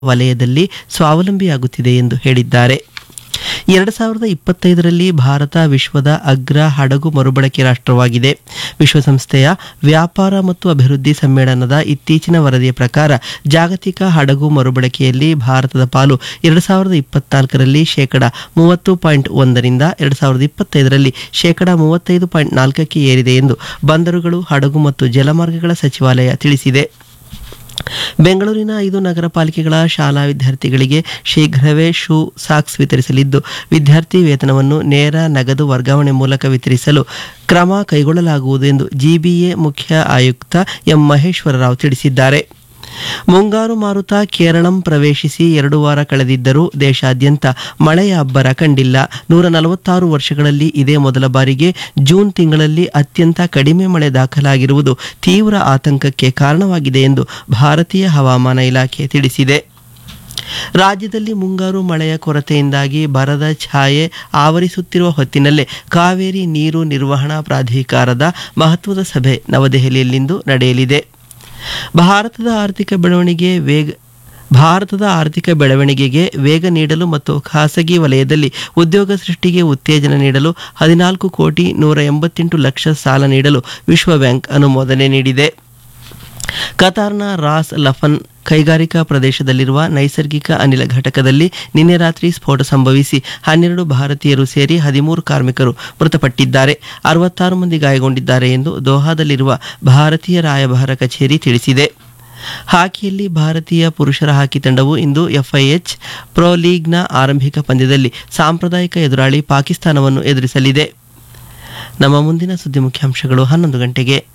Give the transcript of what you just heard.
ವಲಯದಲ್ಲಿ ಸ್ವಾವಲಂಬಿಯಾಗುತ್ತಿದೆ ಎಂದು ಹೇಳಿದ್ದಾರೆ ಎರಡು ಸಾವಿರದ ಇಪ್ಪತ್ತೈದರಲ್ಲಿ ಭಾರತ ವಿಶ್ವದ ಅಗ್ರ ಹಡಗು ಮರುಬಳಕೆ ರಾಷ್ಟ್ರವಾಗಿದೆ ವಿಶ್ವಸಂಸ್ಥೆಯ ವ್ಯಾಪಾರ ಮತ್ತು ಅಭಿವೃದ್ಧಿ ಸಮ್ಮೇಳನದ ಇತ್ತೀಚಿನ ವರದಿಯ ಪ್ರಕಾರ ಜಾಗತಿಕ ಹಡಗು ಮರುಬಳಕೆಯಲ್ಲಿ ಭಾರತದ ಪಾಲು ಎರಡು ಸಾವಿರದ ಇಪ್ಪತ್ನಾಲ್ಕರಲ್ಲಿ ಶೇಕಡ ಮೂವತ್ತು ಪಾಯಿಂಟ್ ಒಂದರಿಂದ ಎರಡು ಸಾವಿರದ ಇಪ್ಪತ್ತೈದರಲ್ಲಿ ಶೇಕಡ ಮೂವತ್ತೈದು ಪಾಯಿಂಟ್ ನಾಲ್ಕಕ್ಕೆ ಏರಿದೆ ಎಂದು ಬಂದರುಗಳು ಹಡಗು ಮತ್ತು ಜಲಮಾರ್ಗಗಳ ಸಚಿವಾಲಯ ತಿಳಿಸಿದೆ ಬೆಂಗಳೂರಿನ ಐದು ನಗರ ಪಾಲಿಕೆಗಳ ಶಾಲಾ ವಿದ್ಯಾರ್ಥಿಗಳಿಗೆ ಶೀಘ್ರವೇ ಶೂ ಸಾಕ್ಸ್ ವಿತರಿಸಲಿದ್ದು ವಿದ್ಯಾರ್ಥಿ ವೇತನವನ್ನು ನೇರ ನಗದು ವರ್ಗಾವಣೆ ಮೂಲಕ ವಿತರಿಸಲು ಕ್ರಮ ಕೈಗೊಳ್ಳಲಾಗುವುದು ಎಂದು ಜಿಬಿಎ ಮುಖ್ಯ ಆಯುಕ್ತ ಎಂ ಮಹೇಶ್ವರರಾವ್ ತಿಳಿಸಿದ್ದಾರೆ ಮುಂಗಾರು ಮಾರುತ ಕೇರಳಂ ಪ್ರವೇಶಿಸಿ ಎರಡು ವಾರ ಕಳೆದಿದ್ದರೂ ದೇಶಾದ್ಯಂತ ಮಳೆಯ ಅಬ್ಬರ ಕಂಡಿಲ್ಲ ನೂರ ನಲವತ್ತಾರು ವರ್ಷಗಳಲ್ಲಿ ಇದೇ ಮೊದಲ ಬಾರಿಗೆ ಜೂನ್ ತಿಂಗಳಲ್ಲಿ ಅತ್ಯಂತ ಕಡಿಮೆ ಮಳೆ ದಾಖಲಾಗಿರುವುದು ತೀವ್ರ ಆತಂಕಕ್ಕೆ ಕಾರಣವಾಗಿದೆ ಎಂದು ಭಾರತೀಯ ಹವಾಮಾನ ಇಲಾಖೆ ತಿಳಿಸಿದೆ ರಾಜ್ಯದಲ್ಲಿ ಮುಂಗಾರು ಮಳೆಯ ಕೊರತೆಯಿಂದಾಗಿ ಬರದ ಛಾಯೆ ಆವರಿಸುತ್ತಿರುವ ಹೊತ್ತಿನಲ್ಲೇ ಕಾವೇರಿ ನೀರು ನಿರ್ವಹಣಾ ಪ್ರಾಧಿಕಾರದ ಮಹತ್ವದ ಸಭೆ ನವದೆಹಲಿಯಲ್ಲಿಂದು ನಡೆಯಲಿದೆ ಭಾರತದ ಆರ್ಥಿಕ ಬೆಳವಣಿಗೆ ವೇಗ ಭಾರತದ ಆರ್ಥಿಕ ಬೆಳವಣಿಗೆಗೆ ವೇಗ ನೀಡಲು ಮತ್ತು ಖಾಸಗಿ ವಲಯದಲ್ಲಿ ಉದ್ಯೋಗ ಸೃಷ್ಟಿಗೆ ಉತ್ತೇಜನ ನೀಡಲು ಹದಿನಾಲ್ಕು ಕೋಟಿ ನೂರ ಎಂಬತ್ತೆಂಟು ಲಕ್ಷ ಸಾಲ ನೀಡಲು ವಿಶ್ವ ಬ್ಯಾಂಕ್ ಅನುಮೋದನೆ ನೀಡಿದೆ ಕತಾರ್ನ ರಾಸ್ ಲಫನ್ ಕೈಗಾರಿಕಾ ಪ್ರದೇಶದಲ್ಲಿರುವ ನೈಸರ್ಗಿಕ ಅನಿಲ ಘಟಕದಲ್ಲಿ ನಿನ್ನೆ ರಾತ್ರಿ ಸ್ಫೋಟ ಸಂಭವಿಸಿ ಹನ್ನೆರಡು ಭಾರತೀಯರು ಸೇರಿ ಹದಿಮೂರು ಕಾರ್ಮಿಕರು ಮೃತಪಟ್ಟಿದ್ದಾರೆ ಅರವತ್ತಾರು ಮಂದಿ ಗಾಯಗೊಂಡಿದ್ದಾರೆ ಎಂದು ದೋಹಾದಲ್ಲಿರುವ ಭಾರತೀಯ ರಾಯಭಾರ ಕಚೇರಿ ತಿಳಿಸಿದೆ ಹಾಕಿಯಲ್ಲಿ ಭಾರತೀಯ ಪುರುಷರ ಹಾಕಿ ತಂಡವು ಇಂದು ಎಫ್ಐಎಚ್ ಪ್ರೊ ಲೀಗ್ನ ಆರಂಭಿಕ ಪಂದ್ಯದಲ್ಲಿ ಸಾಂಪ್ರದಾಯಿಕ ಎದುರಾಳಿ ಪಾಕಿಸ್ತಾನವನ್ನು ಎದುರಿಸಲಿದೆ ನಮ್ಮ ಮುಂದಿನ ಸುದ್ದಿ ಮುಖ್ಯಾಂಶಗಳು ಹನ್ನೊಂದು ಗಂಟೆಗೆ